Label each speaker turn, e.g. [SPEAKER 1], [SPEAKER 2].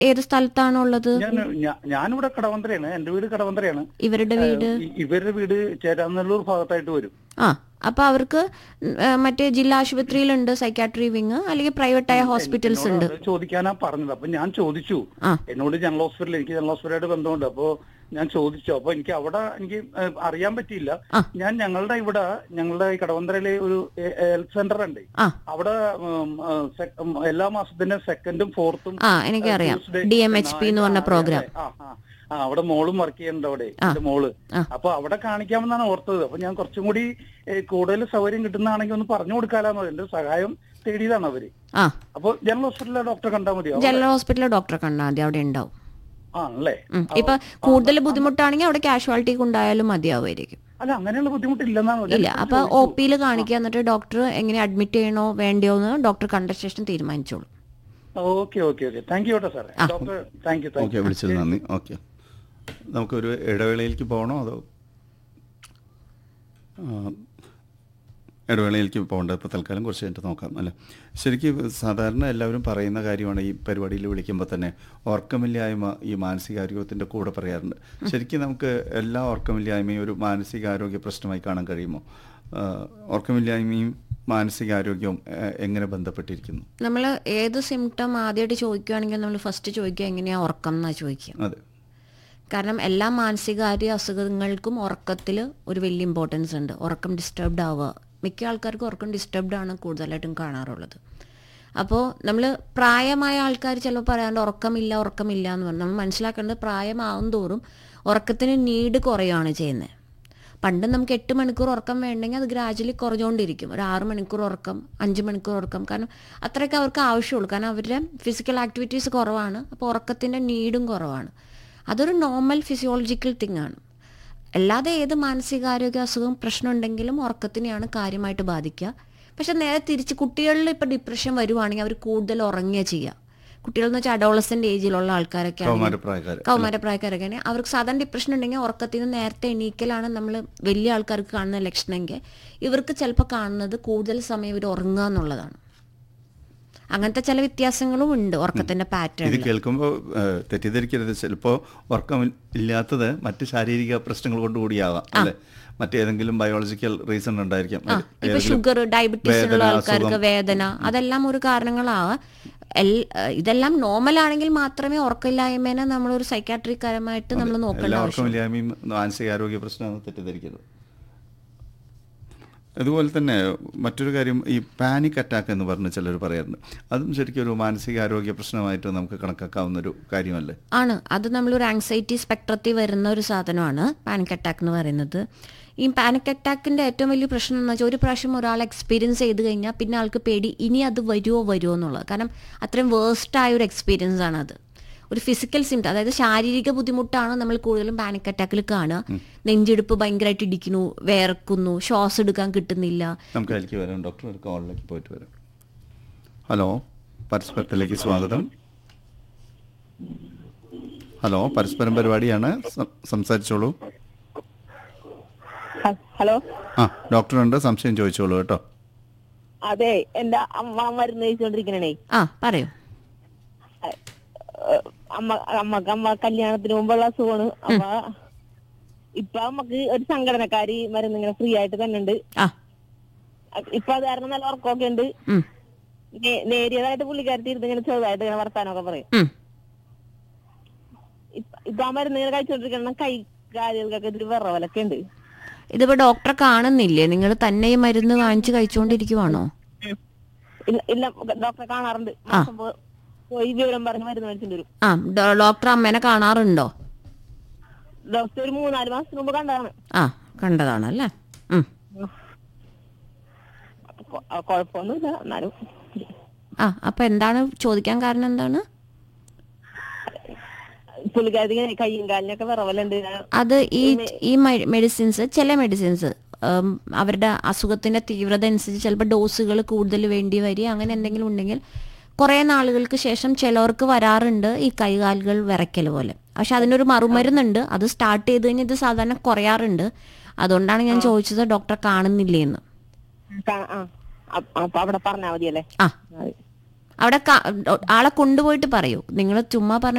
[SPEAKER 1] ഏത് സ്ഥലത്താണോ ഉള്ളത്
[SPEAKER 2] ഞാൻ ഞാ- ഞാനിവിടെ കടവന്ത്രയാണ് എന്റെ വീട് കടവന്ത്രയാണ്
[SPEAKER 1] ഇവരുടെ വീട്
[SPEAKER 2] ഇ- ഇവരുടെ വീട് ചേരാനല്ലൂർ ഭാഗത്തായിട്ട് വരും
[SPEAKER 1] ആ അപ്പൊ അവർക്ക് ഏ, മറ്റേ ജില്ലാ ആശുപത്രിയിലുണ്ട് സൈക്കാട്രി വിങ് അല്ലെങ്കിൽ പ്രൈവറ്റ് ആയ ഹോസ്പിറ്റൽസ് ഉണ്ട്
[SPEAKER 2] എന്നോട് അത് ചോദിക്കാനാ പറഞ്ഞത് അപ്പൊ ഞാൻ ചോദിച്ചു
[SPEAKER 1] ആ.
[SPEAKER 2] എന്നോട് ജനറൽ ഹോസ്പിറ്റൽ എനിക്ക് ജനറൽ ഹോസ്പിറ്റലായിട്ട് ബന്ധമുണ്ട് അപ്പൊ ഞാൻ ചോദിച്ചു അപ്പൊ എനിക്ക് അവിടെ എനിക്ക് ഏഹ്, അറിയാൻ പറ്റിയില്ല
[SPEAKER 1] ആ.
[SPEAKER 2] ഞാൻ ഞങ്ങളുടെ ഇവിടെ ഞങ്ങളുടെ ഈ കടവന്ത്രയിലെ ഒരു ഹെൽത്ത് സെന്റർ ഉണ്ട്
[SPEAKER 1] ആ
[SPEAKER 2] അവിടെ ഉം, ആ, sec- ഉം, എല്ലാ മാസത്തിന്റെ സെക്കൻഡും ഫോർത്തും
[SPEAKER 1] ആ എനിക്കറിയാം ഡി എം എച്ച് പി എന്ന് പറഞ്ഞ പ്രോഗ്രാം
[SPEAKER 2] ആ ആ ആ അവിടെ മോളും വർക്ക് ചെയ്യുന്നുണ്ട് അവിടെ എന്റെ മോള്
[SPEAKER 1] ആ.
[SPEAKER 2] അപ്പൊ അവിടെ കാണിക്കാമെന്നാണ് ഓർത്തത് അപ്പൊ ഞാൻ കുറച്ചും കൂടി ഏഹ്, കൂടുതൽ സൗകര്യം കിട്ടുന്നതാണെങ്കിൽ ഒന്ന് പറഞ്ഞു കൊടുക്കാലാന്ന് എന്റെ സഹായം തേടിയതാണ് അവര്
[SPEAKER 1] ആ
[SPEAKER 2] അപ്പൊ ജനറൽ ഹോസ്പിറ്റലിലെ ഡോക്ടറെ കണ്ടാൽ മതിയോ
[SPEAKER 1] ജനറൽ ഹോസ്പിറ്റലിലെ ഡോക്ടറെ കണ്ടാൽ മതി അവിടെ ഉണ്ടാവും
[SPEAKER 2] ആണല്ലേ
[SPEAKER 1] ഉം. ഇപ്പൊ കൂടുതൽ ബുദ്ധിമുട്ടാണെങ്കിൽ അവിടെ കാഷ്വാലിറ്റി കൊണ്ടായാലും മതിയാവുമായിരിക്കും
[SPEAKER 2] അല്ല അങ്ങനെയുള്ള ബുദ്ധിമുട്ടില്ലെന്നാണ്
[SPEAKER 1] ഇല്ല അപ്പൊ ഒ പിയിൽ കാണിക്കുക എന്നിട്ട് ഡോക്ടർ എങ്ങനെ അഡ്മിറ്റ് ചെയ്യണോ വേണ്ടയോ എന്ന് ഡോക്ടർ കണ്ട ശേഷം തീരുമാനിച്ചോളൂ
[SPEAKER 2] okay okay okay thank you കേട്ടോ സാറേ doctor thank you thank
[SPEAKER 3] okay
[SPEAKER 2] you
[SPEAKER 3] വിളിച്ചത് നന്ദി ഓക്കെ നമുക്കൊരു ഇടവേളയിലേക്ക് പോകണോ അതോ ആ, ഇടവേളയിലേക്ക് പോകേണ്ടത് ഇപ്പോൾ തൽക്കാലം കുറച്ച് കഴിഞ്ഞിട്ട് നോക്കാം അല്ലേ ശരിക്കും സാധാരണ എല്ലാവരും പറയുന്ന കാര്യമാണ് ഈ പരിപാടിയിൽ വിളിക്കുമ്പോൾ തന്നെ ഉറക്കമില്ലായ്മ ഈ മാനസികാരോഗ്യത്തിൻ്റെ കൂടെ പറയാറുണ്ട് ശരിക്കും നമുക്ക് എല്ലാ ഉറക്കമില്ലായ്മയും ഒരു മാനസികാരോഗ്യ പ്രശ്നമായി കാണാൻ കഴിയുമോ ആ, ഉറക്കമില്ലായ്മയും മാനസികാരോഗ്യവും ആ, എങ്ങനെ ബന്ധപ്പെട്ടിരിക്കുന്നു
[SPEAKER 1] നമ്മൾ ഏത് സിംറ്റം ആദ്യമായിട്ട് ചോദിക്കുകയാണെങ്കിൽ നമ്മൾ ഫസ്റ്റ് ചോദിക്കുക എങ്ങനെയാ ഉറക്കം എന്നാ ചോദിക്കുക
[SPEAKER 3] അതെ
[SPEAKER 1] കാരണം എല്ലാ മാനസികാര്യ അസുഖങ്ങൾക്കും ഉറക്കത്തിൽ ഒരു വലിയ ഇമ്പോർട്ടൻസ് ഉണ്ട് ഉറക്കം ഡിസ്റ്റർബ്ഡ് ആവുക മിക്ക ആൾക്കാർക്കും ഉറക്കം ഡിസ്റ്റർബ്ഡ് ആണ് കൂടുതലായിട്ടും കാണാറുള്ളത് അപ്പോൾ നമ്മൾ പ്രായമായ ആൾക്കാർ ചിലപ്പോൾ പറയാണ്ട് ഉറക്കമില്ല ഉറക്കമില്ല എന്ന് പറഞ്ഞു നമ്മൾ മനസ്സിലാക്കേണ്ടത് പ്രായമാവും തോറും ഉറക്കത്തിന് നീഡ് കുറയുകയാണ് ചെയ്യുന്നത് പണ്ട് നമുക്ക് എട്ട് മണിക്കൂർ ഉറക്കം വേണ്ടെങ്കിൽ അത് ഗ്രാജുവലി കുറഞ്ഞുകൊണ്ടിരിക്കും ഒരു ആറ് മണിക്കൂർ ഉറക്കം അഞ്ച് മണിക്കൂർ ഉറക്കം കാരണം അത്രയൊക്കെ അവർക്ക് ആവശ്യമുള്ളൂ കാരണം അവരുടെ ഫിസിക്കൽ ആക്ടിവിറ്റീസ് കുറവാണ് അപ്പോൾ ഉറക്കത്തിൻ്റെ നീഡും കുറവാണ് അതൊരു നോർമൽ ഫിസിയോളജിക്കൽ തിങ് ആണ് അല്ലാതെ ഏത് മാനസികാരോഗ്യ അസുഖം പ്രശ്നം ഉണ്ടെങ്കിലും ഉറക്കത്തിനെയാണ് കാര്യമായിട്ട് ബാധിക്കുക പക്ഷെ നേരെ തിരിച്ച് കുട്ടികളിൽ ഇപ്പോൾ ഡിപ്രഷൻ വരുവാണെങ്കിൽ അവർ കൂടുതൽ ഉറങ്ങുക ചെയ്യുക കുട്ടികൾ എന്ന് വെച്ചാൽ അഡോളസെൻ്റ് ഏജിലുള്ള ആൾക്കാരൊക്കെ ആണെങ്കിൽ
[SPEAKER 3] കൗമാരപ്രായക്കാർ
[SPEAKER 1] കൗമാരപ്രായക്കാരൊക്കെ ആണെങ്കിൽ അവർക്ക് സാധാരണ ഡിപ്രഷൻ ഉണ്ടെങ്കിൽ ഉറക്കത്തിൽ നിന്ന് നേരത്തെ എണീക്കലാണ് നമ്മൾ വലിയ ആൾക്കാർക്ക് കാണുന്ന ലക്ഷണമെങ്കിൽ ഇവർക്ക് ചിലപ്പോൾ കാണുന്നത് കൂടുതൽ സമയം ഇവർ ഉറങ്ങുക എന്നുള്ളതാണ് അങ്ങനത്തെ ചില വ്യത്യാസങ്ങളും ഉണ്ട് ഉറക്കത്തിന്റെ
[SPEAKER 3] ഇത്
[SPEAKER 1] പാറ്റേൺ
[SPEAKER 3] കേൾക്കുമ്പോൾ തെറ്റിദ്ധരിക്കരുത് ചിലപ്പോൾ ഉറക്കം ഇല്ലാത്തത് മറ്റ് ശാരീരിക പ്രശ്നങ്ങൾ കൊണ്ടുകൂടിയാവാം അല്ലെ മറ്റേതെങ്കിലും ബയോളജിക്കൽ റീസൺ ഉണ്ടായിരിക്കാം
[SPEAKER 1] ആ
[SPEAKER 3] അത്
[SPEAKER 1] ഇപ്പൊ
[SPEAKER 3] ഏതെങ്കിലും
[SPEAKER 1] ഷുഗർ ഡയബറ്റീസ് ഉള്ള
[SPEAKER 3] വേദന,
[SPEAKER 1] ആൾക്കാർക്ക്
[SPEAKER 3] അസുഖം.
[SPEAKER 1] വേദന അതെല്ലാം ഒരു കാരണങ്ങളാവാം എൽ- ഇതെല്ലാം നോർമൽ ആണെങ്കിൽ മാത്രമേ ഉറക്കമില്ലായ്മേനെ നമ്മളൊരു സൈക്കാട്രിക് പരമായിട്ട് നമ്മൾ നോക്കേണ്ട
[SPEAKER 3] എല്ലാ
[SPEAKER 1] ആവശ്യം
[SPEAKER 3] ഉറക്കമില്ലായ്മയും മാനസികാരോഗ്യ പ്രശ്നമാണ് തെറ്റിദ്ധരിക്കരുത് അതുപോലെ തന്നെ മറ്റൊരു കാര്യം ഈ പാനിക് അറ്റാക്ക് എന്ന് പറഞ്ഞ് ചിലർ പറയാറുണ്ട് അതും ശരിക്കും ഒരു മാനസികാരോഗ്യ പ്രശ്നമായിട്ട് നമുക്ക് കണക്കാക്കാവുന്ന ഒരു കാര്യമല്ലേ
[SPEAKER 1] ആണ് അത് നമ്മളൊരു ആങ്സൈറ്റി സ്പെക്ട്രത്തിൽ വരുന്ന ഒരു സാധനമാണ് പാനിക് അറ്റാക്ക് എന്ന് പറയുന്നത് ഈ പാനിക് അറ്റാക്കിന്റെ ഏറ്റവും വലിയ പ്രശ്നം എന്ന് വെച്ചാൽ ഒരു പ്രാവശ്യം ഒരാൾ എക്സ്പീരിയൻസ് ചെയ്ത് കഴിഞ്ഞാൽ പിന്നെ ആൾക്ക് പേടി ഇനി അത് വരുമോ വരുമോ എന്നുള്ളത് കാരണം അത്രയും വേസ്റ്റ് ആയ ഒരു എക്സ്പീരിയൻസ് ആണ് അത് ഒരു ഫിസിക്കൽ സിംറ്റം അതായത് ശാരീരിക ബുദ്ധിമുട്ടാണ് നമ്മൾ കൂടുതലും പാനിക് അറ്റാക്കിൽ കാണുക നെഞ്ചെടുപ്പ് ഭയങ്കരമായിട്ട് ഇടിക്കുന്നു വേർക്കുന്നു ശ്വാസം എടുക്കാൻ കിട്ടുന്നില്ല
[SPEAKER 3] നമുക്ക് അതിലേക്ക് വരാം ഡോക്ടർ ഒരു കോളിലേക്ക് പോയിട്ട് വരാം ഹലോ പരസ്പരത്തിലേക്ക് സ്വാഗതം ഹലോ പരസ്പരം പരിപാടിയാണ് സം- സംസാരിച്ചോളൂ
[SPEAKER 4] ഹ- ഹലോ
[SPEAKER 3] ആ ഡോക്ടറുണ്ട് സംശയം ചോദിച്ചോളൂ കേട്ടോ
[SPEAKER 4] അതെ എന്റെ അമ്മ മരുന്ന് കഴിച്ചോണ്ടിരിക്കണേ
[SPEAKER 1] ആ പറയൂ
[SPEAKER 4] അമ്മ അമ്മക്ക് അമ്മ കല്യാണത്തിന് മുമ്പുള്ള അസുഖമാണ് അമ്മ ഇപ്പൊ അമ്മക്ക് ഒരു സംഘടനക്കാരി മരുന്ന് ഇങ്ങനെ ഫ്രീ ആയിട്ട് തന്നെ ഉണ്ട്
[SPEAKER 1] ആ
[SPEAKER 4] ഇപ്പൊ അത് കാരണം നല്ല ഉറക്കമൊക്കെ ഉണ്ട്
[SPEAKER 1] ഉം,
[SPEAKER 4] നേ- നേരിയതായിട്ട് പുള്ളിക്കാരത്തി ഇരുന്ന് ഇങ്ങനെ ചെറുതായിട്ട് ഇങ്ങനെ വർത്താനമൊക്കെ പറയും
[SPEAKER 1] ഉം.
[SPEAKER 4] ഇപ്പ- ഇപ്പൊ ആ മരുന്ന് ഇങ്ങനെ കഴിച്ചോണ്ടിരിക്കണം കൈ കാലുകൾക്കൊക്കെ ഇതിൽ വിറവലൊക്കെ ഉണ്ട്
[SPEAKER 1] ഇതിപ്പോ ഡോക്ടറെ കാണുന്നില്ലേ നിങ്ങൾ തന്നെ ഈ മരുന്ന് വാങ്ങിച്ച് കഴിച്ചുകൊണ്ടിരിക്കുവാണോ
[SPEAKER 4] ഇല്ല ഇല്ല ഡോക്ടറെ കാണാറുണ്ട് മാസം പോ- പോയി വിവരം പറഞ്ഞ് മരുന്ന് മേടിച്ചിട്ട് വരും
[SPEAKER 1] ആ ഡോ- ഡോക്ടർ അമ്മേനെ കാണാറുണ്ടോ
[SPEAKER 4] ഡോക്ടർ ഒരു മൂന്നാല് മാസത്തിന് മുമ്പ് കണ്ടതാണ്
[SPEAKER 1] ആ കണ്ടതാണല്ലേ ഉം.
[SPEAKER 4] കൊ- ആ, കുഴപ്പമൊന്നുമില്ല എന്നാലും
[SPEAKER 1] ആ അപ്പൊ എന്താണ് ചോദിക്കാൻ കാരണം എന്താണ്
[SPEAKER 4] പുള്ളിക്കാരത്തി ഇങ്ങനെ കയ്യും കാലിനൊക്കെ വിറവലുണ്ട് ഞാൻ-
[SPEAKER 1] അത് ഈ ഈ മെഡിസിൻസ് ചില മെഡിസിൻസ് അവരുടെ അസുഖത്തിന്റെ തീവ്രത അനുസരിച്ച് ചിലപ്പോൾ ഡോസുകൾ കൂടുതൽ വേണ്ടി വരിക അങ്ങനെ എന്തെങ്കിലും ഉണ്ടെങ്കിൽ കുറേ നാളുകൾക്ക് ശേഷം ചിലവർക്ക് വരാറുണ്ട് ഈ കൈകാലുകൾ വിറയ്ക്കൽ പോലെ പക്ഷെ അതിനൊരു മറുമരുന്നുണ്ട് അത് സ്റ്റാർട്ട് ചെയ്ത് കഴിഞ്ഞാൽ ഇത് സാധാരണ കുറയാറുണ്ട് അതുകൊണ്ടാണ് ഞാൻ ചോദിച്ചത് ഡോക്ടറെ കാണുന്നില്ലേ എന്ന്
[SPEAKER 4] കാ- ആ അ- അപ്പൊ അവിടെ പറഞ്ഞാ മതിയല്ലേ
[SPEAKER 1] ആ
[SPEAKER 4] അത്.
[SPEAKER 1] അവിടെ ക- ആളെ കൊണ്ടുപോയിട്ട് പറയൂ നിങ്ങൾ ചുമ്മാ പറഞ്ഞ